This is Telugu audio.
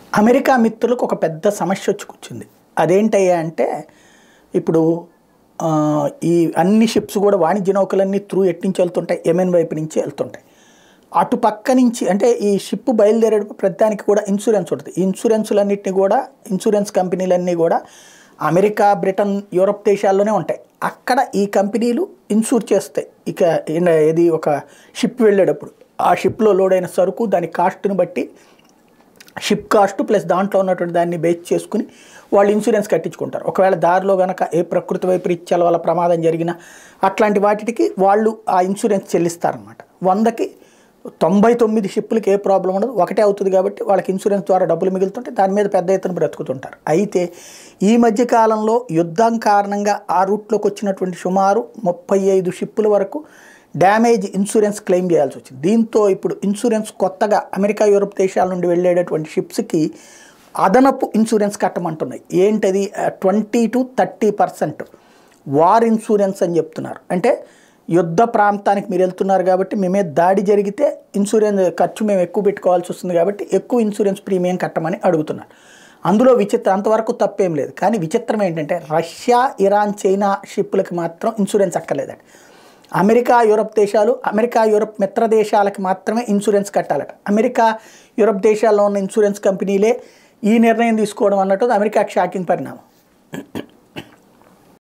అమెరికా మిత్రులకు ఒక పెద్ద సమస్య వచ్చి కూర్చుంది అదేంటయ్యా అంటే ఇప్పుడు ఆ, ఈ అన్ని షిప్స్ కూడా వాణిజ్య నౌకలన్నీ త్రూ ఎటు నుంచి వెళ్తుంటాయి యెమెన్ వైపు నుంచి వెళ్తుంటాయి అటు పక్క నుంచి అంటే ఈ షిప్ బయలుదేరేటప్పుడు ప్రతిదానికి కూడా ఇన్సూరెన్స్ ఉంటుంది ఈ ఇన్సూరెన్సులన్నింటినీ కూడా ఇన్సూరెన్స్ కంపెనీలన్నీ కూడా అమెరికా బ్రిటన్ యూరప్ దేశాల్లోనే ఉంటాయి అక్కడ ఈ కంపెనీలు ఇన్సూర్ చేస్తాయి ఇక ఈయన ఇది ఒక షిప్ వెళ్ళేటప్పుడు ఆ షిప్లో లోడ్ అయిన సరుకు దాని కాస్ట్ని బట్టి షిప్ కాస్ట్ ప్లస్ దాంట్లో ఉన్నటువంటి దాన్ని బేస్ చేసుకుని వాళ్ళు ఇన్సూరెన్స్ కట్టించుకుంటారు ఒకవేళ దారిలో కనుక ఏ ప్రకృతి వైపరీత్యాల వల్ల ప్రమాదం జరిగినా అట్లాంటి వాటికి వాళ్ళు ఆ ఇన్సూరెన్స్ చెల్లిస్తారనమాట వందకి తొంభై తొమ్మిది షిప్పులకి ఏ ప్రాబ్లం ఉండదు ఒకటే అవుతుంది కాబట్టి వాళ్ళకి ఇన్సూరెన్స్ ద్వారా డబ్బులు మిగులుతుంటే దాని మీద పెద్ద ఎత్తున బ్రతుకుతుంటారు అయితే ఈ మధ్య కాలంలో యుద్ధం కారణంగా ఆ రూట్లోకి వచ్చినటువంటి సుమారు ముప్పై ఐదు షిప్పుల వరకు డ్యామేజ్ ఇన్సూరెన్స్ క్లెయిమ్ చేయాల్సి వచ్చింది దీంతో ఇప్పుడు ఇన్సూరెన్స్ కొత్తగా అమెరికా యూరప్ దేశాల నుండి వెళ్ళేటటువంటి షిప్స్కి అదనపు ఇన్సూరెన్స్ కట్టమంటున్నాయి ఏంటది twenty to thirty percent war insurance అని చెప్తున్నారు అంటే యుద్ధ ప్రాంతానికి మీరు వెళ్తున్నారు కాబట్టి మేమే దాడి జరిగితే ఇన్సూరెన్స్ ఖర్చు మేము ఎక్కువ పెట్టుకోవాల్సి వస్తుంది కాబట్టి ఎక్కువ ఇన్సూరెన్స్ ప్రీమియం కట్టమని అడుగుతున్నారు అందులో విచిత్రం అంతవరకు తప్పేం లేదు కానీ విచిత్రం ఏంటంటే రష్యా ఇరాన్ చైనా షిప్పులకి మాత్రం ఇన్సూరెన్స్ అక్కర్లేదండి అమెరికా యూరప్ దేశాలు అమెరికా యూరప్ మిత్ర దేశాలకి మాత్రమే ఇన్సూరెన్స్ కట్టాలట అమెరికా యూరప్ దేశాల్లో ఉన్న ఇన్సూరెన్స్ కంపెనీలే ఈ నిర్ణయం తీసుకోవడం అన్నట్టు అమెరికాకి షాకింగ్ పరిణామం